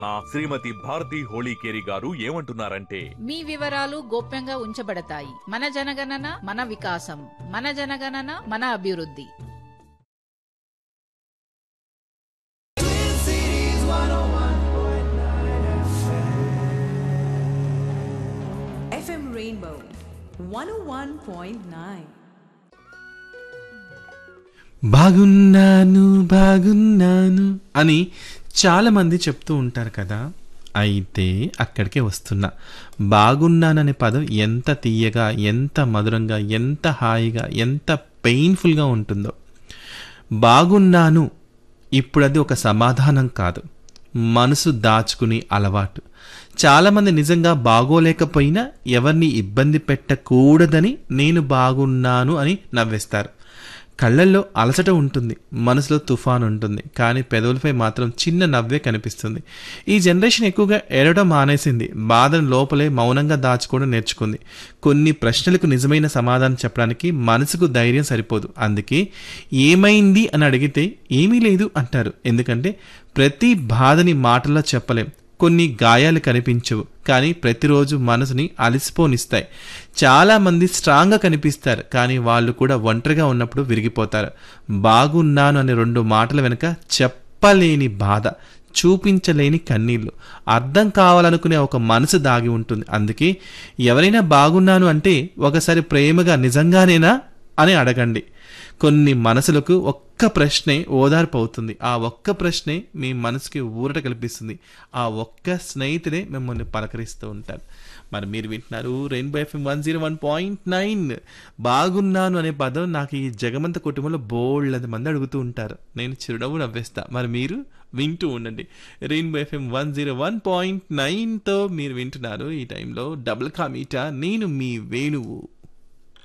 ఆ శ్రీమతి భారతి హోళీకేరి గారు ఏమంటున్నారంటే మీ వివరాలు గోప్యంగా ఉంచబడతాయి మన జనగణన మన వికాసం మన జనగణన మన అభివృద్ధి FM Rainbow 101.9. బాగున్నాను బాగున్నాను అని చాలామంది చెప్తూ ఉంటారు కదా అయితే అక్కడికే వస్తున్నా బాగున్నాననే పదం ఎంత తీయగా ఎంత మధురంగా ఎంత హాయిగా ఎంత పెయిన్ఫుల్గా ఉంటుందో బాగున్నాను ఇప్పుడు అది ఒక సమాధానం కాదు మనసు దాచుకుని అలవాటు చాలామంది నిజంగా బాగోలేకపోయినా ఎవరిని ఇబ్బంది పెట్టకూడదని నేను బాగున్నాను అని నవ్వేస్తారు కళ్ళల్లో అలసట ఉంటుంది మనసులో తుఫాన్ ఉంటుంది కానీ పెదవులపై మాత్రం చిన్న నవ్వే కనిపిస్తుంది ఈ జనరేషన్ ఎక్కువగా ఏడవడం మానేసింది బాధను లోపలే మౌనంగా దాచుకోవడం నేర్చుకుంది కొన్ని ప్రశ్నలకు నిజమైన సమాధానం చెప్పడానికి మనసుకు ధైర్యం సరిపోదు అందుకే ఏమైంది అని అడిగితే ఏమీ లేదు అంటారు ఎందుకంటే ప్రతి బాధని మాటల్లో చెప్పలేం కొన్ని గాయాలు కనిపించవు కానీ ప్రతిరోజు మనసుని అలసిపోనిస్తాయి చాలామంది స్ట్రాంగ్గా కనిపిస్తారు కానీ వాళ్ళు కూడా ఒంటరిగా ఉన్నప్పుడు విరిగిపోతారు బాగున్నాను అనే రెండు మాటల వెనుక చెప్పలేని బాధ చూపించలేని కన్నీళ్ళు అర్థం కావాలనుకునే ఒక మనసు దాగి ఉంటుంది అందుకే ఎవరైనా బాగున్నాను అంటే ఒకసారి ప్రేమగా నిజంగానేనా అని అడగండి కొన్ని మనసులకు ఒక్క ప్రశ్నే ఓదార్పు అవుతుంది ఆ ఒక్క ప్రశ్నే మీ మనసుకి ఊరట కల్పిస్తుంది ఆ ఒక్క స్నేహితుడే మిమ్మల్ని పలకరిస్తూ ఉంటారు మరి మీరు వింటున్నారు rainbow FM one zero one point nine బాగున్నాను అనే పదం నాకు ఈ జగమంత కుటుంబంలో బోల్డ్ మంది అడుగుతూ ఉంటారు నేను చిరునవ్వు నవ్వేస్తా మరి మీరు వింటూ ఉండండి rainbow FM one zero one point నైన్తో మీరు వింటున్నారు ఈ టైంలో డబుల్ కామీటా నేను మీ వేణువు